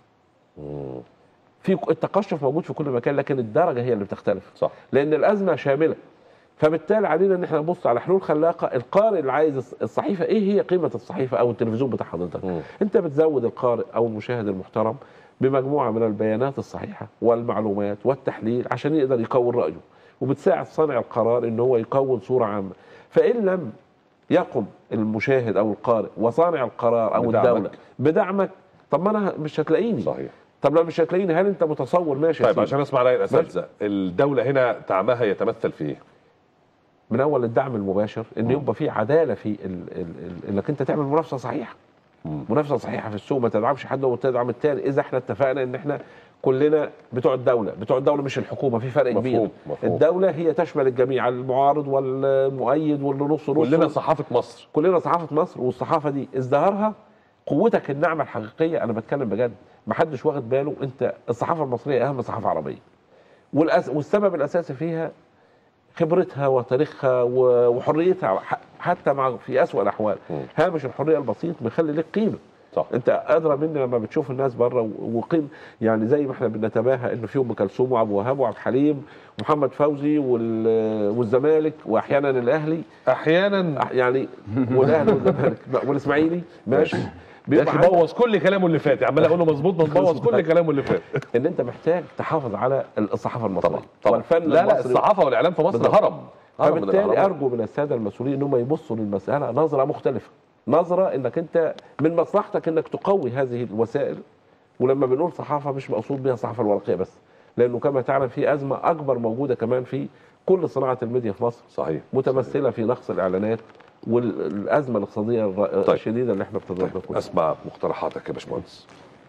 في التقشف موجود في كل مكان لكن الدرجه هي اللي بتختلف صح لان الازمه شامله فبالتالي علينا ان احنا نبص على حلول خلاقه القارئ اللي عايز الص- الصحيفه ايه هي قيمه الصحيفه او التلفزيون بتاع حضرتك مم. انت بتزود القارئ او المشاهد المحترم بمجموعه من البيانات الصحيحه والمعلومات والتحليل عشان يقدر يكون رايه وبتساعد صانع القرار ان هو يكون صوره عامه فان لم يقم المشاهد او القارئ وصانع القرار او بدعمك. الدوله بدعمك طب ما انا مش هتلاقيني صحيح طب لو مش هتلاقيني هل انت متصور ماشي يا طيب سيدي. عشان اسمع راي الاساتذه الدوله هنا دعمها يتمثل في ايه؟ من اول الدعم المباشر ان يبقى في عداله في ال ال ال انك انت تعمل منافسه صحيحه مم. منافسه صحيحه في السوق ما تدعمش حد وتدعم التاني اذا احنا اتفقنا ان احنا كلنا بتوع الدوله بتوع الدوله مش الحكومه في فرق مفهوم، كبير مفهوم. الدوله هي تشمل الجميع المعارض والمؤيد واللي نص نص كلنا صحافه مصر كلنا صحافه مصر والصحافه دي ازدهارها قوتك الناعمه الحقيقيه انا بتكلم بجد ما حدش واخد باله انت الصحافه المصريه اهم صحافه عربيه والأس... والسبب الاساسي فيها خبرتها وتاريخها و- وحريتها ح- حتى مع في اسوء الاحوال مم. هامش الحريه البسيط مخلي لك قيمه صح انت ادرى مني لما بتشوف الناس بره و- وقيم يعني زي ما احنا بنتباهى انه في ام كلثوم وابو وهاب وعبد الحليم ومحمد فوزي وال- والزمالك واحيانا الاهلي احيانا أح- يعني والاهلي والزمالك والاسماعيلي ماشي يا بيبقى اخي عندك بوظ كل كلامه اللي فات عمال اقول له مظبوط بس بوظ كل كلامه اللي فات ان انت محتاج تحافظ على الصحافه المصريه طبعا طبعا والفن لا لا المصري الصحافه والاعلام في مصر بالضبط. هرم هرم من فبالتالي الأهرامات. ارجو من الساده المسؤولين انهم يبصوا للمساله نظره مختلفه نظره انك انت من مصلحتك انك تقوي هذه الوسائل ولما بنقول صحافه مش مقصود بها الصحافه الورقيه بس لانه كما تعلم في ازمه اكبر موجوده كمان في كل صناعه الميديا في مصر صحيح متمثله في نقص الاعلانات والازمه الاقتصاديه الر- طيب. الشديده اللي احنا بتضربها طيب اسمع مقترحاتك يا باشمهندس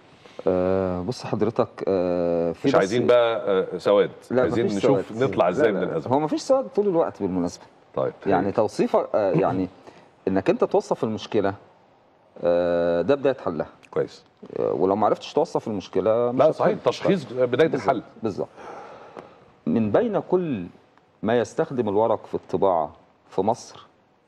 آه بص حضرتك آه في مش بس- عايزين بقى آه، سواد لا عايزين مفيش نشوف سواد. نطلع ازاي لا، من لا، الازمه هو مفيش سواد طول الوقت بالمناسبه طيب يعني توصيفك آه يعني انك انت توصف المشكله آه ده بدايه حلها كويس آه ولو ما عرفتش توصف المشكله مش لا هتحل. صحيح تشخيص بدايه الحل بالظبط من بين كل ما يستخدم الورق في الطباعه في مصر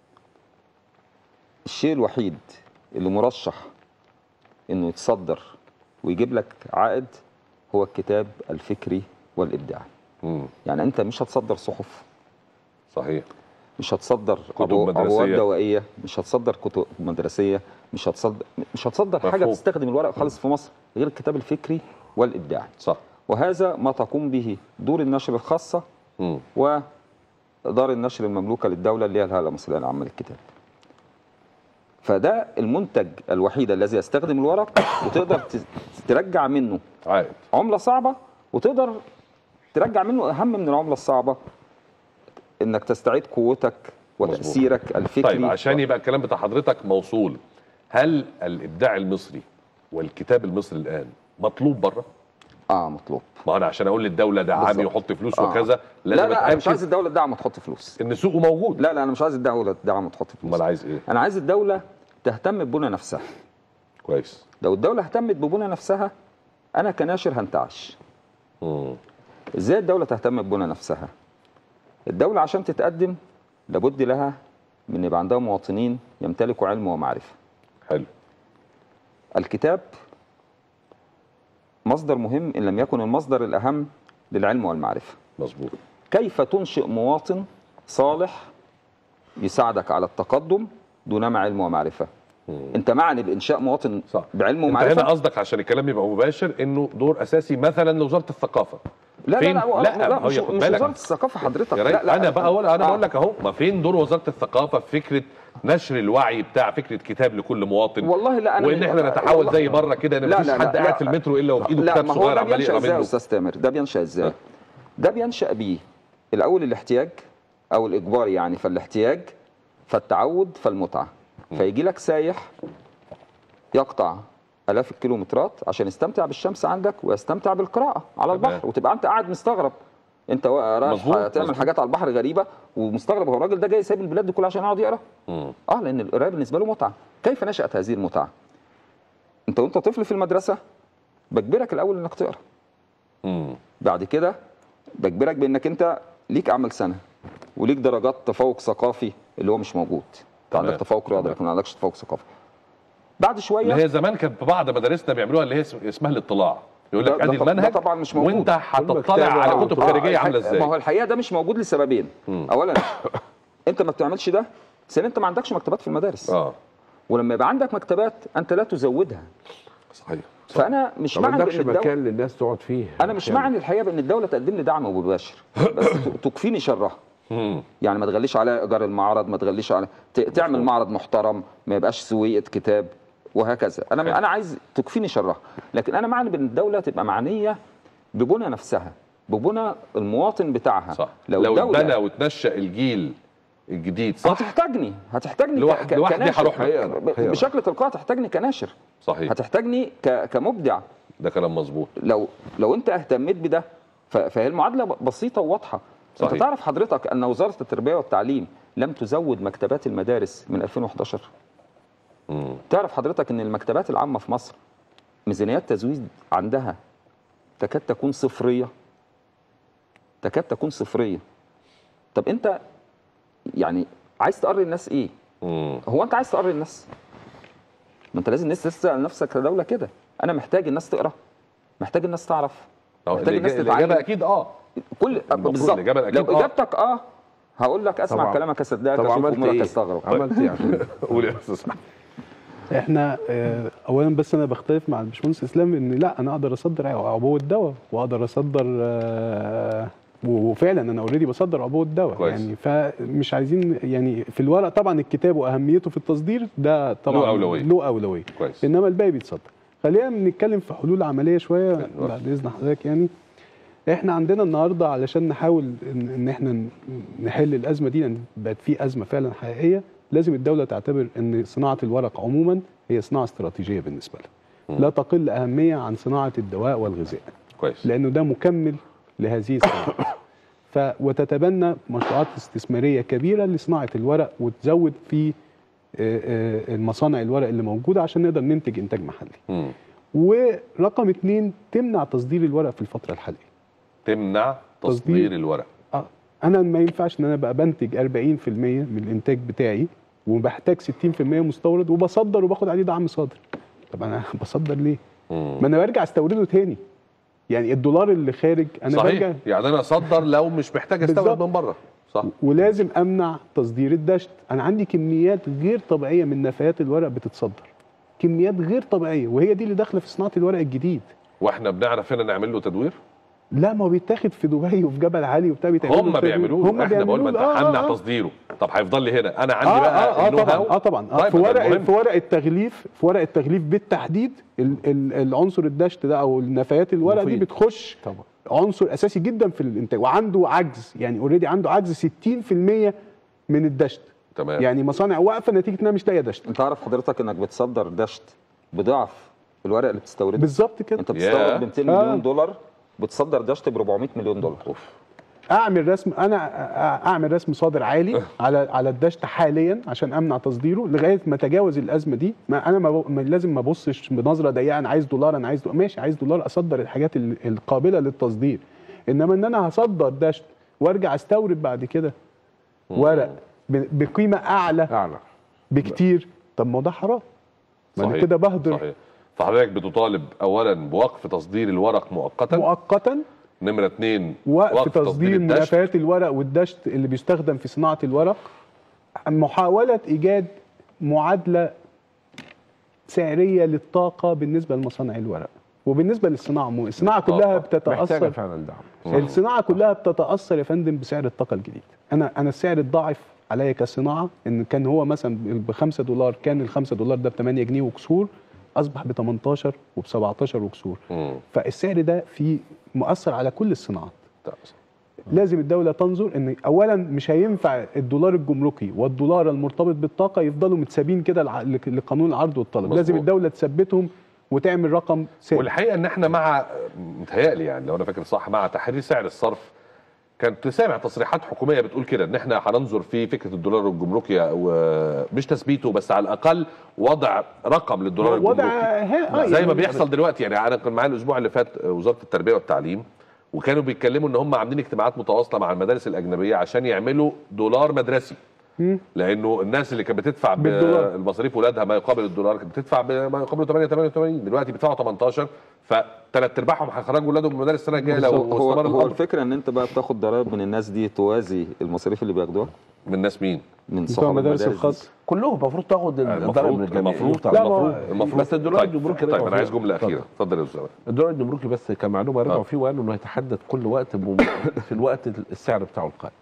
الشيء الوحيد اللي مرشح انه يتصدر ويجيب لك عائد هو الكتاب الفكري والابداعي مم. يعني انت مش هتصدر صحف صحيح مش هتصدر كتب أبو- مدرسية. ابواب دوائيه مش هتصدر كتب مدرسيه مش هتصدر مش هتصدر حاجه مفهوم. بتستخدم الورق خالص في مصر غير الكتاب الفكري والابداعي صح وهذا ما تقوم به دور النشر الخاصه مم. ودار النشر المملوكه للدوله اللي هي الهيئه المصريه العامه للكتاب فده المنتج الوحيد الذي يستخدم الورق وتقدر ت- ترجع منه عائد عمله صعبه وتقدر ترجع منه اهم من العمله الصعبه انك تستعيد قوتك وتاثيرك الفكري طيب عشان يبقى الكلام بتاع حضرتك موصول هل الابداع المصري والكتاب المصري الان مطلوب بره؟ اه مطلوب ما انا عشان اقول للدوله دعمي بالظبط. وحط فلوس آه. وكذا لا لازم لا انا مش اتاكد عايز الدوله تدعم وتحط فلوس ان سوقه موجود لا لا انا مش عايز الدوله تدعم وتحط فلوس امال عايز ايه؟ انا عايز الدوله تهتم ببنى نفسها كويس لو الدوله اهتمت ببنى نفسها انا كناشر هنتعش مم. ازاي الدوله تهتم ببنى نفسها الدوله عشان تتقدم لابد لها من يبقى عندها مواطنين يمتلكوا علم ومعرفه حلو الكتاب مصدر مهم ان لم يكن المصدر الاهم للعلم والمعرفه مظبوط كيف تنشئ مواطن صالح يساعدك على التقدم دونما علم ومعرفه انت معني بانشاء مواطن صح بعلم انت ومعرفه هنا قصدك عشان الكلام يبقى مباشر انه دور اساسي مثلا لوزاره الثقافه لا لا فين؟ لا, لا, لا, ما هو مش, ياخد مش بالك. وزاره الثقافه حضرتك يا لا ريت لا انا بقى أقول انا آه. بقول لك اهو ما فين دور وزاره الثقافه في فكره نشر الوعي بتاع فكره كتاب لكل مواطن والله لا انا وان احنا نتحول والله- زي بره كده ان لا، مفيش لا، حد لا، قاعد لا. في المترو الا وبايده لا كتاب ما هو صغير ده عمال بينشا يقرا ازاي يا منه استاذ تامر ده بينشا ازاي ده بينشا بيه الاول الاحتياج او الاجبار يعني فالاحتياج فالتعود فالمتعه فيجي لك سايح يقطع الاف الكيلومترات عشان يستمتع بالشمس عندك ويستمتع بالقراءه على تمام. البحر وتبقى انت قاعد مستغرب انت رايح مظبوط، تعمل مظبوط. حاجات على البحر غريبه ومستغرب هو الراجل ده جاي سايب البلاد دي كلها عشان يقعد يقرا مم. اه لان القرايه بالنسبه له متعه كيف نشات هذه المتعه انت وانت طفل في المدرسه بجبرك الاول انك تقرا مم. بعد كده بجبرك بانك انت ليك اعمال سنه وليك درجات تفوق ثقافي اللي هو مش موجود انت تمام. عندك تفوق رياضي تمام. لكن ما عندكش تفوق ثقافي بعد اللي شويه هي زمان كانت في بعض مدارسنا بيعملوها اللي هي اسم- اسمها الاطلاع يقول ده- لك ادي ده طب- ده المنهج طبعا مش موجود. وانت هتطلع كتاب على آه. كتب آه، خارجيه الح- عامله ما هو ازاي الحقيقه ده مش موجود لسببين مم. اولا انت ما بتعملش ده ثانيا انت ما عندكش مكتبات في المدارس اه ولما يبقى عندك مكتبات انت لا تزودها صحيح فانا مش ما معني عندكش بان الدوله مكان للناس تقعد فيه انا مش معني الحقيقه بان الدوله تقدم لي دعم مباشر بس ت- تكفيني شرها مم. يعني ما تغليش عليا ايجار المعرض ما تغليش على ت- تعمل معرض محترم ما يبقاش سويقه كتاب وهكذا انا حلو. انا عايز تكفيني شرها لكن انا معني بان الدوله تبقى معنيه ببنى نفسها ببنى المواطن بتاعها صح لو, لو الدوله اتبنى وتنشا الجيل الجديد صح هتحتاجني هتحتاجني لوحد- ك- ك- لوحدي كناشر. هروح لك. حقيقة، ب- حقيقة. بشكل تلقائي هتحتاجني كناشر صحيح هتحتاجني ك- كمبدع ده كلام مظبوط لو لو انت اهتميت بده ف- فهي المعادله ب- بسيطه وواضحه صحيح. انت تعرف حضرتك ان وزاره التربيه والتعليم لم تزود مكتبات المدارس من 2011 مم. تعرف حضرتك ان المكتبات العامه في مصر ميزانيات تزويد عندها تكاد تكون صفريه تكاد تكون صفريه طب انت يعني عايز تقري الناس ايه مم. هو انت عايز تقري الناس ما انت لازم الناس تسال نفسك كدوله كده انا محتاج الناس تقرا محتاج الناس تعرف أو محتاج الناس الإجا- تتعلم. الاجابه اكيد اه كل المفروض بالظبط الإجابة الأكيد لو آه. اجابتك اه هقول لك اسمع طبعا. كلامك اصدقك طب اشوف عملت امورك ايه؟ استغرب عملت ايه عشان قول يا استاذ أحمد. احنا آه، اولا بس انا بختلف مع الباشمهندس اسلام ان لا انا اقدر اصدر عبوه دواء واقدر اصدر آه، وفعلا انا اوريدي بصدر عبوه دواء كويس. يعني فمش عايزين يعني في الورق طبعا الكتاب واهميته في التصدير ده طبعا له أولوية. له اولويه كويس انما الباقي بيتصدر خلينا نتكلم في حلول عمليه شويه حلو. بعد اذن حضرتك يعني احنا عندنا النهارده علشان نحاول ان, إن احنا ن- نحل الازمه دي لان بقت في ازمه فعلا حقيقيه لازم الدوله تعتبر ان صناعه الورق عموما هي صناعه استراتيجيه بالنسبه لها لا تقل اهميه عن صناعه الدواء والغذاء كويس لانه ده مكمل لهذه الصناعه ف وتتبنى مشروعات استثماريه كبيره لصناعه الورق وتزود في آه، آه، المصانع الورق اللي موجوده عشان نقدر ننتج انتاج محلي مم. ورقم اتنين تمنع تصدير الورق في الفتره الحاليه تمنع تصدير تصدير. الورق اه انا ما ينفعش ان انا ابقى بنتج 40% من الانتاج بتاعي وبحتاج 60% مستورد وبصدر وباخد عليه دعم صادر طب انا بصدر ليه مم. ما انا برجع استورده تاني يعني الدولار اللي خارج انا صحيح برجع يعني انا اصدر لو مش محتاج استورد بالظبط. من بره صح ولازم امنع تصدير الدشت انا عندي كميات غير طبيعيه من نفايات الورق بتتصدر كميات غير طبيعيه وهي دي اللي داخله في صناعه الورق الجديد واحنا بنعرف هنا نعمل له تدوير لا ما هو بيتاخد في دبي وفي جبل علي وبتاع بيتعملوا هم في- بيعملوه هم احنا بقول ما انت بيعملوه. آه، همنع آه، آه. تصديره طب هيفضل لي هنا انا عندي اه بقى اه, آه النو طبعا هاو. اه طبعا آه طيب في ما ده ورق المهم. في ورق التغليف في ورق التغليف بالتحديد ال ال العنصر الدشت ده او النفايات الورق دي مفيد. بتخش طبعا عنصر اساسي جدا في الانتاج وعنده عجز يعني اوريدي عنده عجز 60% من الدشت تمام يعني مصانع واقفه نتيجه انها مش لاقيه دشت انت عارف حضرتك انك بتصدر دشت بضعف الورق اللي بتستورده بالظبط كده انت ياه. بتستورد ب 200 آه. مليون دولار بتصدر دشت ب 400 مليون دولار اعمل رسم انا أ- اعمل رسم صادر عالي على على الدشت حاليا عشان امنع تصديره لغايه ما اتجاوز الازمه دي ما انا ما ب- ما لازم ما ابصش بنظره ضيقه انا عايز دولار انا عايز دولار. ماشي عايز دولار اصدر الحاجات ال- القابله للتصدير انما ان انا هصدر دشت وارجع استورد بعد كده ورق ب- بقيمه اعلى اعلى بكتير طب ما هو ده حرام ما انا صحيح. كده بهدر صحيح فحضرتك بتطالب اولا بوقف تصدير الورق مؤقتا مؤقتا نمره اثنين وقف تصدير الدشت. منافات الورق والدشت اللي بيستخدم في صناعه الورق محاوله ايجاد معادله سعريه للطاقه بالنسبه لمصانع الورق وبالنسبه للصناعه عموما الصناعه كلها طاقة. محتاجه بتتاثر فعلا دعم الصناعه كلها بتتاثر يا فندم بسعر الطاقه الجديد انا انا السعر اتضاعف عليا كصناعه ان كان هو مثلا ب 5 دولار كان ال 5 دولار ده ب 8 جنيه وكسور اصبح ب 18 وب 17 وكسور مم. فالسعر ده في مؤثر على كل الصناعات طيب. لازم الدولة تنظر ان اولا مش هينفع الدولار الجمركي والدولار المرتبط بالطاقة يفضلوا متسابين كده لع- لق- لقانون العرض والطلب مظبوط. لازم الدولة تثبتهم وتعمل رقم ثابت والحقيقه ان احنا مع متهيألي يعني لو انا فاكر صح مع تحرير سعر الصرف كانت سامع تصريحات حكوميه بتقول كده ان احنا هننظر في فكره الدولار الجمركي ومش تثبيته بس على الاقل وضع رقم للدولار وضع الجمركي ها- آه زي ما يعني- بيحصل دلوقتي يعني انا كان معايا الاسبوع اللي فات وزاره التربيه والتعليم وكانوا بيتكلموا ان هم عاملين اجتماعات متواصله مع المدارس الاجنبيه عشان يعملوا دولار مدرسي لانه الناس اللي كانت بتدفع بالدولار. المصاريف ولادها ما يقابل الدولار كانت بتدفع بما يقابل 8 88 دلوقتي بيدفعوا 18 فثلاث ارباعهم هيخرجوا ولادهم من المدارس السنه الجايه لو هو هو, استمر هو الامر الفكره ان انت بقى بتاخد ضرائب من الناس دي توازي المصاريف اللي بياخدوها من الناس مين؟ من بتوع صحاب المدارس المدارس دي. الخاصة كلهم المفروض تاخد الضرائب من الجميع المفروض طبعاً. لا، ما هو- المفروض المفروض بس الدولار طيب, الجمركي طيب رجعوا انا عايز فيها. جمله اخيره اتفضل. اتفضل يا استاذ الدولار الجمركي بس كمعلومه رجعوا آه. فيه وقالوا انه يتحدد كل وقت بم- في الوقت السعر بتاعه القائم.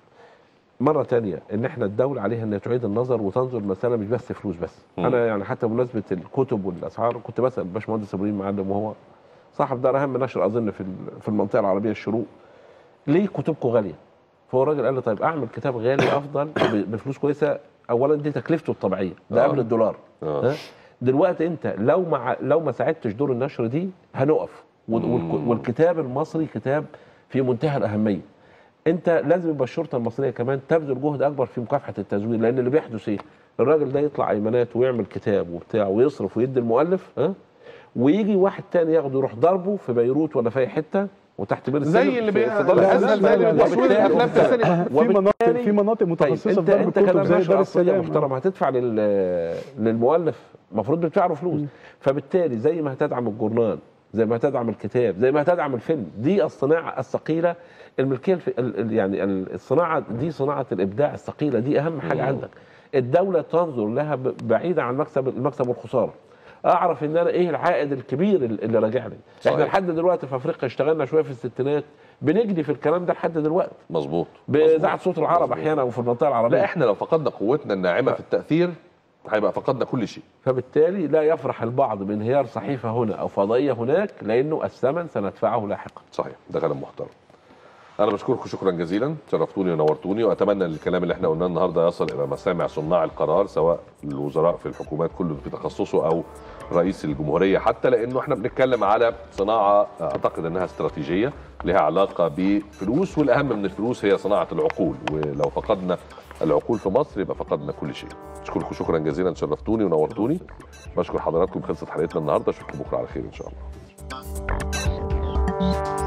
مره تانية ان احنا الدوله عليها ان تعيد النظر وتنظر المساله مش بس فلوس بس مم. انا يعني حتى بمناسبه الكتب والاسعار كنت بسال الباشمهندس ابراهيم معلم وهو صاحب دار اهم نشر اظن في ال- في المنطقه العربيه الشروق ليه كتبكم غاليه؟ فهو الراجل قال لي طيب اعمل كتاب غالي افضل ب- بفلوس كويسه اولا دي تكلفته الطبيعيه ده آه. قبل الدولار آه. ها؟ دلوقتي انت لو مع لو ما ساعدتش دور النشر دي هنقف وال- والك- والكتاب المصري كتاب في منتهى الاهميه انت لازم يبقى الشرطه المصريه كمان تبذل جهد اكبر في مكافحه التزوير لان اللي بيحدث ايه الراجل ده يطلع ايمانات ويعمل كتاب وبتاع ويصرف ويدي المؤلف ها ويجي واحد تاني ياخده يروح ضربه في بيروت ولا في اي حته وتحت بير السلم زي اللي في- بي- في دار لا، السلام. لا، لا، لا، وبالتالي- تصوير الأفلام في السينما. في مناطق وبالتالي- في مناطق متخصصه طيب في ضرب انت انت الكتب زي كنشر دار اصليه السلام محترم هتدفع لل للمؤلف المفروض بتدفع له فلوس فبالتالي زي ما هتدعم الجورنال زي ما هتدعم الكتاب زي ما هتدعم الفيلم دي الصناعه الثقيله الملكيه الف... ال... ال- يعني ال- الصناعه دي صناعه الابداع الثقيله دي اهم حاجه عندك الدوله تنظر لها ب... بعيده عن مكسب المكسب والخساره اعرف ان انا ايه العائد الكبير اللي راجع لي صحيح. احنا لحد دلوقتي في افريقيا اشتغلنا شويه في الستينات بنجري في الكلام ده لحد دلوقتي مظبوط باذاعه صوت العرب مظبوط. احيانا وفي المنطقه العربيه لا احنا لو فقدنا قوتنا الناعمه في التاثير هيبقى فقدنا كل شيء فبالتالي لا يفرح البعض بانهيار صحيفه هنا او فضائيه هناك لانه الثمن سندفعه لاحقا. صحيح ده كلام محترم انا بشكركم شكرا جزيلا شرفتوني ونورتوني واتمنى ان الكلام اللي احنا قلناه النهارده يصل الى مسامع صناع القرار سواء الوزراء في الحكومات كله في تخصصه او رئيس الجمهوريه حتى لانه احنا بنتكلم على صناعه اعتقد انها استراتيجيه لها علاقه بفلوس والاهم من الفلوس هي صناعه العقول ولو فقدنا العقول في مصر يبقى فقدنا كل شيء اشكركم شكرا جزيلا شرفتوني ونورتوني بشكر حضراتكم خلصت حلقتنا النهارده اشوفكم بكره على خير ان شاء الله